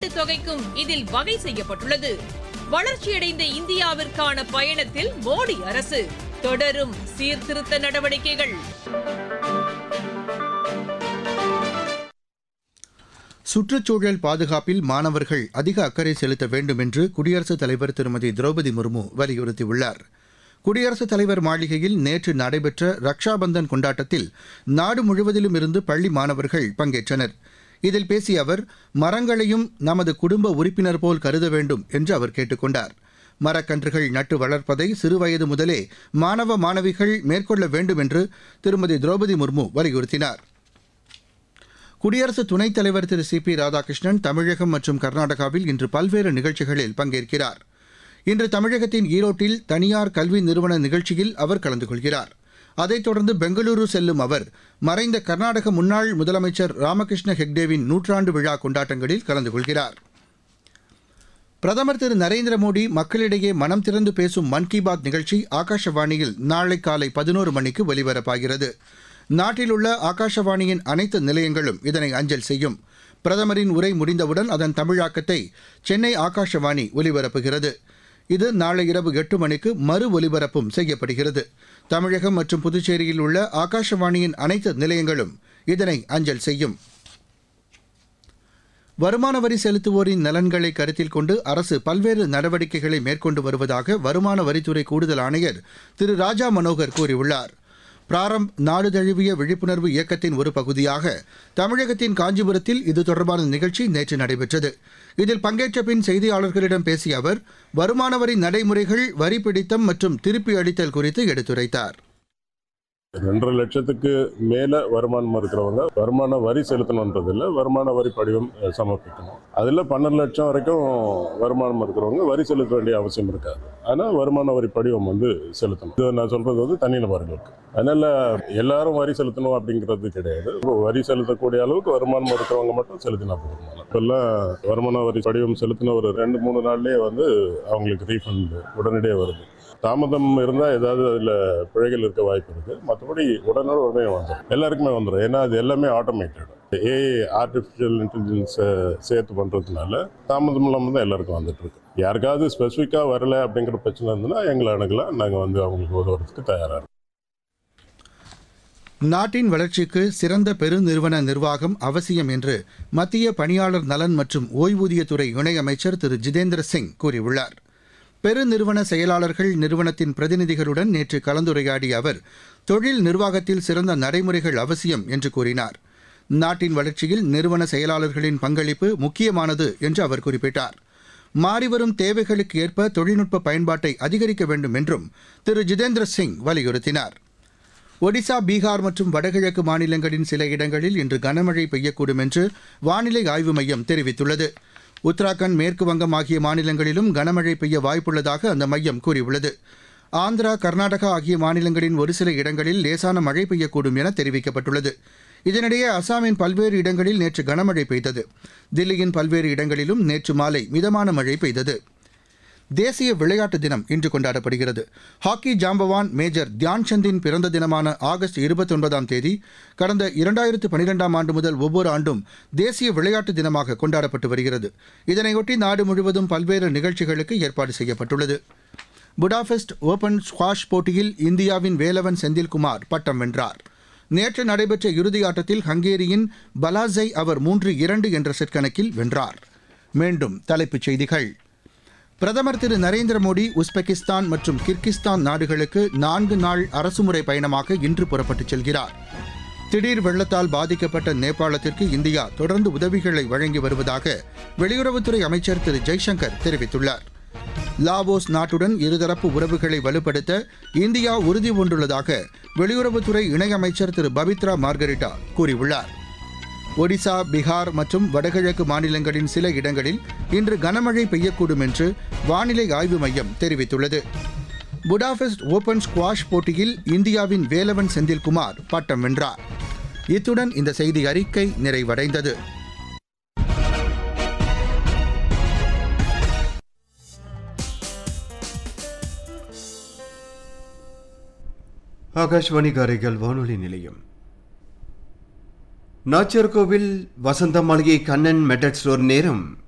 தொகைக்கும் இதில் வகை செய்யப்பட்டுள்ளது வளர்ச்சியடைந்த இந்தியாவிற்கான பயணத்தில் மோடி அரசு தொடரும் சீர்திருத்த நடவடிக்கைகள் சுற்றுச்சூழல் பாதுகாப்பில் மாணவர்கள் அதிக அக்கறை செலுத்த வேண்டும் என்று குடியரசுத் தலைவர் திருமதி திரௌபதி முர்மு வலியுறுத்தியுள்ளார் குடியரசுத் தலைவர் மாளிகையில் நேற்று நடைபெற்ற ரக்ஷாபந்தன் கொண்டாட்டத்தில் நாடு முழுவதிலும் இருந்து பள்ளி மாணவர்கள் பங்கேற்றனர் இதில் பேசிய அவர் மரங்களையும் நமது குடும்ப உறுப்பினர் போல் கருத வேண்டும் என்று அவர் கேட்டுக்கொண்டார் மரக்கன்றுகள் நட்டு வளர்ப்பதை சிறுவயது முதலே மாணவ மாணவிகள் மேற்கொள்ள வேண்டும் என்று திருமதி திரௌபதி முர்மு வலியுறுத்தினார் குடியரசு துணைத் தலைவர் திரு சி பி ராதாகிருஷ்ணன் தமிழகம் மற்றும் கர்நாடகாவில் இன்று பல்வேறு நிகழ்ச்சிகளில் பங்கேற்கிறார் இன்று தமிழகத்தின் ஈரோட்டில் தனியார் கல்வி நிறுவன நிகழ்ச்சியில் அவர் கலந்து கொள்கிறார் அதைத் தொடர்ந்து பெங்களூரு செல்லும் அவர் மறைந்த கர்நாடக முன்னாள் முதலமைச்சர் ராமகிருஷ்ண ஹெக்டேவின் நூற்றாண்டு விழா கொண்டாட்டங்களில் கலந்து கொள்கிறார் பிரதமர் திரு நரேந்திர மோடி மக்களிடையே மனம் திறந்து பேசும் மன் கி பாத் நிகழ்ச்சி ஆகாஷவாணியில் நாளை காலை பதினோரு மணிக்கு ஒலிபரப்பாகிறது நாட்டில் உள்ள ஆகாஷவாணியின் அனைத்து நிலையங்களும் இதனை அஞ்சல் செய்யும் பிரதமரின் உரை முடிந்தவுடன் அதன் தமிழாக்கத்தை சென்னை ஆகாஷவாணி ஒலிபரப்புகிறது இது நாளை இரவு எட்டு மணிக்கு மறு ஒலிபரப்பும் செய்யப்படுகிறது தமிழகம் மற்றும் புதுச்சேரியில் உள்ள ஆகாஷவாணியின் அனைத்து நிலையங்களும் இதனை அஞ்சல் செய்யும் வருமான வரி செலுத்துவோரின் நலன்களை கருத்தில் கொண்டு அரசு பல்வேறு நடவடிக்கைகளை மேற்கொண்டு வருவதாக வருமான வரித்துறை கூடுதல் ஆணையர் திரு ராஜா மனோகர் கூறியுள்ளார் பிராரம்ப் நாடு தழுவிய விழிப்புணர்வு இயக்கத்தின் ஒரு பகுதியாக தமிழகத்தின் காஞ்சிபுரத்தில் இது தொடர்பான நிகழ்ச்சி நேற்று நடைபெற்றது இதில் பங்கேற்ற பின் செய்தியாளர்களிடம் பேசிய அவர் வருமான வரி நடைமுறைகள் வரி பிடித்தம் மற்றும் திருப்பி அளித்தல் குறித்து எடுத்துரைத்தார் ரெண்டரை லட்சத்துக்கு மேல வருமானம் இருக்கிறவங்க வருமான வரி செலுத்தணுன்றதில்ல வருமான வரி படிவம் அஹ், சமர்ப்பிக்கணும் அதில் பன்னெண்டு லட்சம் வரைக்கும் வருமானம் இருக்கிறவங்க வரி செலுத்த வேண்டிய அவசியம் இருக்காது ஆனால் வருமான வரி படிவம் வந்து செலுத்தணும் இது நான் சொல்றது வந்து தனிநபர்களுக்கு அதனால எல்லாரும் வரி செலுத்தணும் அப்படிங்கிறது கிடையாது இப்போ வரி செலுத்தக்கூடிய அளவுக்கு வருமானம் இருக்கிறவங்க மட்டும் செலுத்தினா போதும் இப்பெல்லாம் வருமான வரி படிவம் செலுத்தின ஒரு ரெண்டு மூணு நாள்லயே வந்து அவங்களுக்கு ரீஃபண்ட் உடனடியாக வருது தாமதம் இருந்தால் ஏதாவது அதில் பிழைகள் இருக்க வாய்ப்பு இருக்குது மற்றபடி உடனே உடனே வந்துடும் எல்லாருக்குமே வந்துடும் ஏன்னா அது எல்லாமே ஆட்டோமேட்டட் ஏஐ ஆர்டிஃபிஷியல் இன்டெலிஜென்ஸை சேர்த்து பண்ணுறதுனால தாமதம் இல்லாமல் தான் எல்லாருக்கும் வந்துட்டு இருக்கு யாருக்காவது ஸ்பெசிஃபிக்காக வரல அப்படிங்கிற பிரச்சனை இருந்ததுன்னா எங்களை அணுகலாம் நாங்கள் வந்து அவங்களுக்கு உதவுறதுக்கு தயாராக இருக்கோம் நாட்டின் வளர்ச்சிக்கு சிறந்த பெருநிறுவன நிர்வாகம் அவசியம் என்று மத்திய பணியாளர் நலன் மற்றும் ஓய்வூதியத்துறை இணையமைச்சர் திரு ஜிதேந்திர சிங் கூறியுள்ளார் பெருநிறுவன செயலாளர்கள் நிறுவனத்தின் பிரதிநிதிகளுடன் நேற்று கலந்துரையாடிய அவர் தொழில் நிர்வாகத்தில் சிறந்த நடைமுறைகள் அவசியம் என்று கூறினார் நாட்டின் வளர்ச்சியில் நிறுவன செயலாளர்களின் பங்களிப்பு முக்கியமானது என்று அவர் குறிப்பிட்டார் மாறிவரும் தேவைகளுக்கு ஏற்ப தொழில்நுட்ப பயன்பாட்டை அதிகரிக்க வேண்டும் என்றும் திரு ஜிதேந்திர சிங் வலியுறுத்தினார் ஒடிசா பீகார் மற்றும் வடகிழக்கு மாநிலங்களின் சில இடங்களில் இன்று கனமழை பெய்யக்கூடும் என்று வானிலை ஆய்வு மையம் தெரிவித்துள்ளது உத்தராகண்ட் மேற்கு வங்கம் ஆகிய மாநிலங்களிலும் கனமழை பெய்ய வாய்ப்புள்ளதாக அந்த மையம் கூறியுள்ளது ஆந்திரா கர்நாடகா ஆகிய மாநிலங்களின் ஒரு சில இடங்களில் லேசான மழை பெய்யக்கூடும் என தெரிவிக்கப்பட்டுள்ளது இதனிடையே அசாமின் பல்வேறு இடங்களில் நேற்று கனமழை பெய்தது தில்லியின் பல்வேறு இடங்களிலும் நேற்று மாலை மிதமான மழை பெய்தது தேசிய விளையாட்டு தினம் இன்று கொண்டாடப்படுகிறது ஹாக்கி ஜாம்பவான் மேஜர் தியான் சந்தின் பிறந்த தினமான ஆகஸ்ட் இருபத்தொன்பதாம் தேதி கடந்த இரண்டாயிரத்து பனிரெண்டாம் ஆண்டு முதல் ஒவ்வொரு ஆண்டும் தேசிய விளையாட்டு தினமாக கொண்டாடப்பட்டு வருகிறது இதனையொட்டி நாடு முழுவதும் பல்வேறு நிகழ்ச்சிகளுக்கு ஏற்பாடு செய்யப்பட்டுள்ளது புடாபெஸ்ட் ஓபன் ஸ்குவாஷ் போட்டியில் இந்தியாவின் வேலவன் செந்தில்குமார் பட்டம் வென்றார் நேற்று நடைபெற்ற இறுதி ஆட்டத்தில் ஹங்கேரியின் பலாஸை அவர் மூன்று இரண்டு என்ற செட் கணக்கில் வென்றார் மீண்டும் தலைப்புச் செய்திகள் பிரதமர் திரு நரேந்திர மோடி உஸ்பெகிஸ்தான் மற்றும் கிர்கிஸ்தான் நாடுகளுக்கு நான்கு நாள் அரசுமுறை பயணமாக இன்று புறப்பட்டுச் செல்கிறார் திடீர் வெள்ளத்தால் பாதிக்கப்பட்ட நேபாளத்திற்கு இந்தியா தொடர்ந்து உதவிகளை வழங்கி வருவதாக வெளியுறவுத்துறை அமைச்சர் திரு ஜெய்சங்கர் தெரிவித்துள்ளார் லாவோஸ் நாட்டுடன் இருதரப்பு உறவுகளை வலுப்படுத்த இந்தியா உறுதி பூண்டுள்ளதாக வெளியுறவுத்துறை இணையமைச்சர் திரு பபித்ரா மார்கரிட்டா கூறியுள்ளார் ஒடிசா பீகார் மற்றும் வடகிழக்கு மாநிலங்களின் சில இடங்களில் இன்று கனமழை பெய்யக்கூடும் என்று வானிலை ஆய்வு மையம் தெரிவித்துள்ளது புடாபெஸ்ட் ஓபன் ஸ்குவாஷ் போட்டியில் இந்தியாவின் வேலவன் செந்தில்குமார் பட்டம் வென்றார் இத்துடன் இந்த செய்தி அறிக்கை நிறைவடைந்தது ஆகாஷ்வாணி காரைக்கால் வானொலி நிலையம் நாச்சர்கோவில் வசந்த மாளிகை கண்ணன் மெட்டட் ஸ்டோர் நேரம்